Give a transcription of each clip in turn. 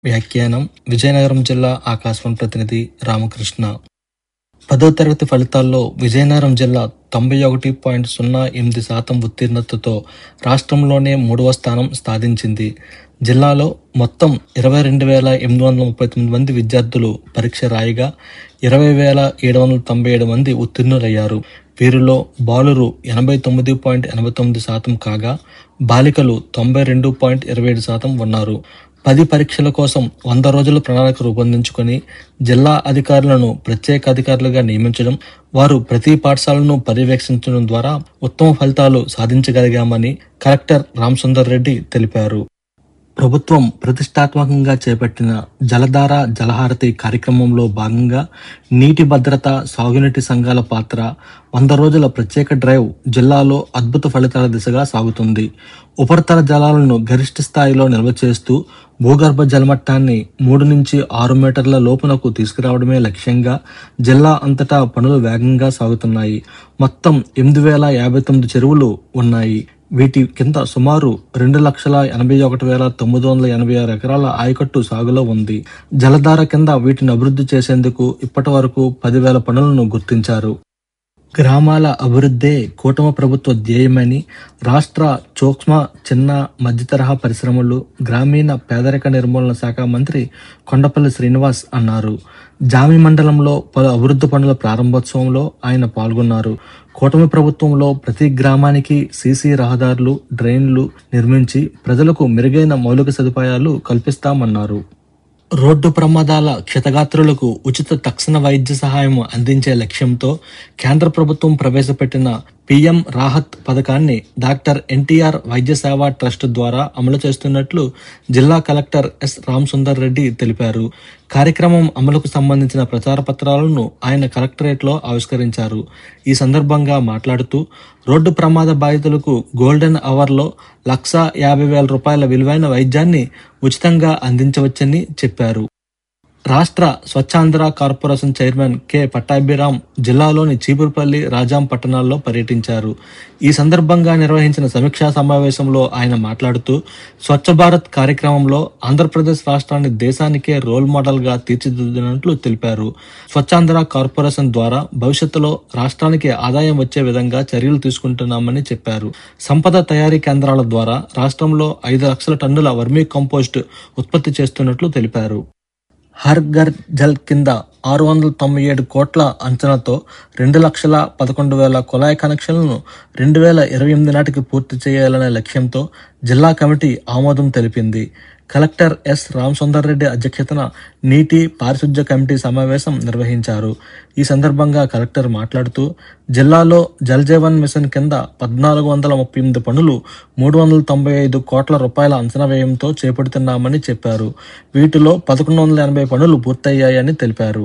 వ్యాఖ్యానం విజయనగరం జిల్లా ఆకాశవాణి ప్రతినిధి రామకృష్ణ పదో తరగతి ఫలితాల్లో విజయనగరం జిల్లా తొంభై ఒకటి పాయింట్ సున్నా ఎనిమిది శాతం ఉత్తీర్ణతతో రాష్ట్రంలోనే మూడవ స్థానం సాధించింది జిల్లాలో మొత్తం ఇరవై రెండు వేల ఎనిమిది వందల ముప్పై తొమ్మిది మంది విద్యార్థులు పరీక్ష రాయగా ఇరవై వేల ఏడు వందల తొంభై ఏడు మంది ఉత్తీర్ణులయ్యారు వీరిలో బాలురు ఎనభై తొమ్మిది పాయింట్ ఎనభై తొమ్మిది శాతం కాగా బాలికలు తొంభై రెండు పాయింట్ ఇరవై ఏడు శాతం ఉన్నారు పది పరీక్షల కోసం వంద రోజుల ప్రణాళిక రూపొందించుకొని జిల్లా అధికారులను ప్రత్యేక అధికారులుగా నియమించడం వారు ప్రతి పాఠశాలను పర్యవేక్షించడం ద్వారా ఉత్తమ ఫలితాలు సాధించగలిగామని కలెక్టర్ రామసుందర్ రెడ్డి తెలిపారు ప్రభుత్వం ప్రతిష్టాత్మకంగా చేపట్టిన జలధార జలహారతి కార్యక్రమంలో భాగంగా నీటి భద్రత సాగునీటి సంఘాల పాత్ర వంద రోజుల ప్రత్యేక డ్రైవ్ జిల్లాలో అద్భుత ఫలితాల దిశగా సాగుతుంది ఉపరితల జలాలను గరిష్ట స్థాయిలో నిల్వ చేస్తూ భూగర్భ జలమట్టాన్ని మూడు నుంచి ఆరు మీటర్ల లోపునకు తీసుకురావడమే లక్ష్యంగా జిల్లా అంతటా పనులు వేగంగా సాగుతున్నాయి మొత్తం ఎనిమిది వేల యాభై తొమ్మిది చెరువులు ఉన్నాయి వీటి కింద సుమారు రెండు లక్షల ఎనభై ఒకటి వేల తొమ్మిది వందల ఎనభై ఆరు ఎకరాల ఆయకట్టు సాగులో ఉంది జలధార కింద వీటిని అభివృద్ధి చేసేందుకు ఇప్పటి వరకు పదివేల పనులను గుర్తించారు గ్రామాల అభివృద్ధే కూటమి ప్రభుత్వ ధ్యేయమని రాష్ట్ర సూక్ష్మ చిన్న మధ్యతరహా పరిశ్రమలు గ్రామీణ పేదరిక నిర్మూలన శాఖ మంత్రి కొండపల్లి శ్రీనివాస్ అన్నారు జామి మండలంలో పలు అభివృద్ధి పనుల ప్రారంభోత్సవంలో ఆయన పాల్గొన్నారు కూటమి ప్రభుత్వంలో ప్రతి గ్రామానికి సీసీ రహదారులు డ్రైన్లు నిర్మించి ప్రజలకు మెరుగైన మౌలిక సదుపాయాలు కల్పిస్తామన్నారు రోడ్డు ప్రమాదాల క్షతగాత్రులకు ఉచిత తక్షణ వైద్య సహాయం అందించే లక్ష్యంతో కేంద్ర ప్రభుత్వం ప్రవేశపెట్టిన పిఎం రాహత్ పథకాన్ని డాక్టర్ ఎన్టీఆర్ వైద్య సేవా ట్రస్ట్ ద్వారా అమలు చేస్తున్నట్లు జిల్లా కలెక్టర్ ఎస్ రామసుందర్ రెడ్డి తెలిపారు కార్యక్రమం అమలుకు సంబంధించిన ప్రచార పత్రాలను ఆయన కలెక్టరేట్లో ఆవిష్కరించారు ఈ సందర్భంగా మాట్లాడుతూ రోడ్డు ప్రమాద బాధితులకు గోల్డెన్ అవర్లో లక్ష యాభై వేల రూపాయల విలువైన వైద్యాన్ని ఉచితంగా అందించవచ్చని చెప్పారు రాష్ట్ర Swachhandhra corporation chairman K Pattabhiram జిల్లాలోని చీపురుపల్లి రాజాం పట్టణాల్లో పర్యటించారు ఈ సందర్భంగా నిర్వహించిన సమీక్షా సమావేశంలో ఆయన మాట్లాడుతూ స్వచ్ఛ భారత్ కార్యక్రమంలో ఆంధ్రప్రదేశ్ రాష్ట్రాన్ని దేశానికే రోల్ మోడల్ గా తీర్చిదిద్దినట్లు తెలిపారు స్వచ్ఛాంధ్ర కార్పొరేషన్ ద్వారా భవిష్యత్తులో రాష్ట్రానికి ఆదాయం వచ్చే విధంగా చర్యలు తీసుకుంటున్నామని చెప్పారు సంపద తయారీ కేంద్రాల ద్వారా రాష్ట్రంలో ఐదు లక్షల టన్నుల వర్మీ కంపోస్ట్ ఉత్పత్తి చేస్తున్నట్లు తెలిపారు హర్ ఘర్ జల్ కింద ఆరు వందల తొంభై ఏడు కోట్ల అంచనాతో రెండు లక్షల పదకొండు వేల కుళాయి కనెక్షన్లను రెండు వేల ఇరవై ఎనిమిది నాటికి పూర్తి చేయాలనే లక్ష్యంతో జిల్లా కమిటీ ఆమోదం తెలిపింది కలెక్టర్ ఎస్ రామసుందర్ రెడ్డి అధ్యక్షతన నీటి పారిశుధ్య కమిటీ సమావేశం నిర్వహించారు ఈ సందర్భంగా కలెక్టర్ మాట్లాడుతూ జిల్లాలో జల్ జీవన్ మిషన్ కింద పద్నాలుగు వందల ముప్పై ఎనిమిది పనులు మూడు వందల తొంభై ఐదు కోట్ల రూపాయల అంచనా వ్యయంతో చేపడుతున్నామని చెప్పారు వీటిలో పదకొండు వందల ఎనభై పనులు పూర్తయ్యాయని తెలిపారు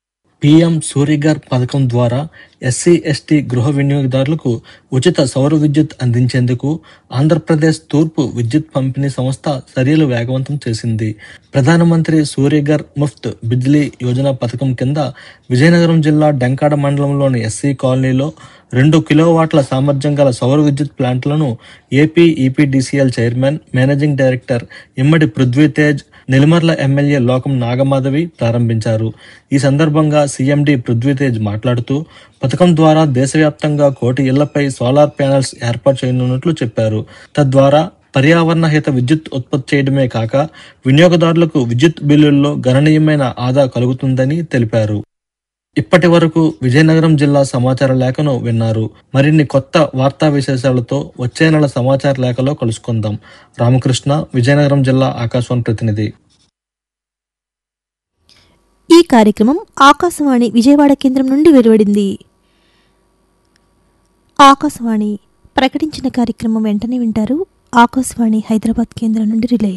పీఎం సూర్యగర్ పథకం ద్వారా ఎస్సీ ఎస్టీ గృహ వినియోగదారులకు ఉచిత సౌర విద్యుత్ అందించేందుకు ఆంధ్రప్రదేశ్ తూర్పు విద్యుత్ పంపిణీ సంస్థ చర్యలు వేగవంతం చేసింది ప్రధానమంత్రి సూర్యగర్ ముఫ్త్ బిజ్లీ యోజన పథకం కింద విజయనగరం జిల్లా డెంకాడ మండలంలోని ఎస్సీ కాలనీలో రెండు కిలోవాట్ల సామర్థ్యం గల సౌర విద్యుత్ ప్లాంట్లను AP EPDCL chairman managing director Immadi Prudhvitej Nellimarla MLA Lokam Nagamadhavi ప్రారంభించారు ఈ సందర్భంగా సీఎండీ పృథ్వీతేజ్ మాట్లాడుతూ పథకం ద్వారా దేశవ్యాప్తంగా కోటి ఇళ్లపై సోలార్ ప్యానెల్స్ ఏర్పాటు చేయనున్నట్లు చెప్పారు తద్వారా పర్యావరణ హిత విద్యుత్ ఉత్పత్తి చేయడమే కాక వినియోగదారులకు విద్యుత్ బిల్లుల్లో గణనీయమైన ఆదా కలుగుతుందని తెలిపారు ఇప్పటి వరకు విజయనగరం జిల్లా సమాచార లేఖను విన్నారు మరిన్ని కొత్త వార్తా విశేషాలతో వచ్చే నెల సమాచార లేఖలో కలుసుకుందాం రామకృష్ణ విజయనగరం జిల్లా ఆకాశవాణి ప్రతినిధి ఈ కార్యక్రమం ఆకాశవాణి విజయవాడ కేంద్రం నుండి వెలువడింది ఆకాశవాణి ప్రకటించిన కార్యక్రమం వెంటనే వింటారు ఆకాశవాణి హైదరాబాద్ కేంద్రం నుండి రిలే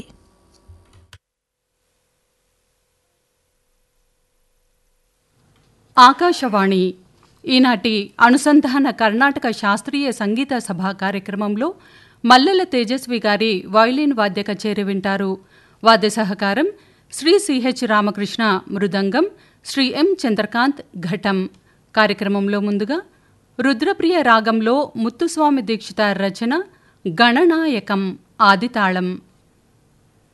ఆకాశవాణి ఈనాటి అనుసంధాన కర్ణాటక శాస్త్రీయ సంగీత సభ కార్యక్రమంలో మల్లెల తేజస్వి గారి వయలిన్ వాద్య కచేరి వింటారు వాద్య సహకారం శ్రీ సిహెచ్ రామకృష్ణ మృదంగం శ్రీ ఎం చంద్రకాంత్ ఘటం కార్యక్రమంలో ముందుగా రుద్రప్రియ రాగంలో ముత్తుస్వామి దీక్షిత రచన గణనాయకం ఆదితాళం